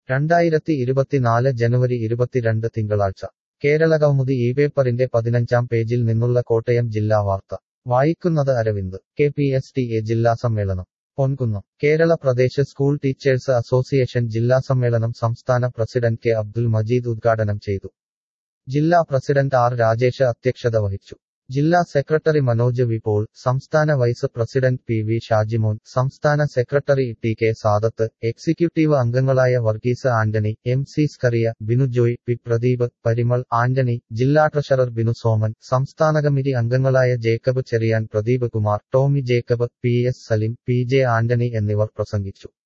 രണ്ടായിരത്തി ഇരുപത്തിനാല് ജനുവരി ഇരുപത്തിരണ്ട് തിങ്കളാഴ്ച കേരള കൗമുദി ഈ പേപ്പറിന്റെ പതിനഞ്ചാം പേജിൽ നിന്നുള്ള കോട്ടയം ജില്ലാ വാർത്ത വായിക്കുന്നത് Aravind K P S T A ജില്ലാ സമ്മേളനം Ponkunnam Kerala Pradesh school teachers association ജില്ലാ സമ്മേളനം സംസ്ഥാന പ്രസിഡന്റ് കെ അബ്ദുൽ മജീദ് ഉദ്ഘാടനം ചെയ്തു ജില്ലാ പ്രസിഡന്റ് ആർ രാജേഷ് അധ്യക്ഷത വഹിച്ചു ജില്ലാ സെക്രട്ടറി മനോജ് വി പോൾ സംസ്ഥാന vice president P V Shajimon സംസ്ഥാന secretary T K Sadath executive അംഗങ്ങളായ Varghese Antony M C Scaria Binu Joy P Pradeep Parimal Antony ജില്ലാ ട്രഷറർ ബിനു സോമൻ സംസ്ഥാന കമ്മിറ്റി അംഗങ്ങളായ Jacob Cherian Pradeep Kumar Tomy Jacob P S Salim P J Antony എന്നിവർ പ്രസംഗിച്ചു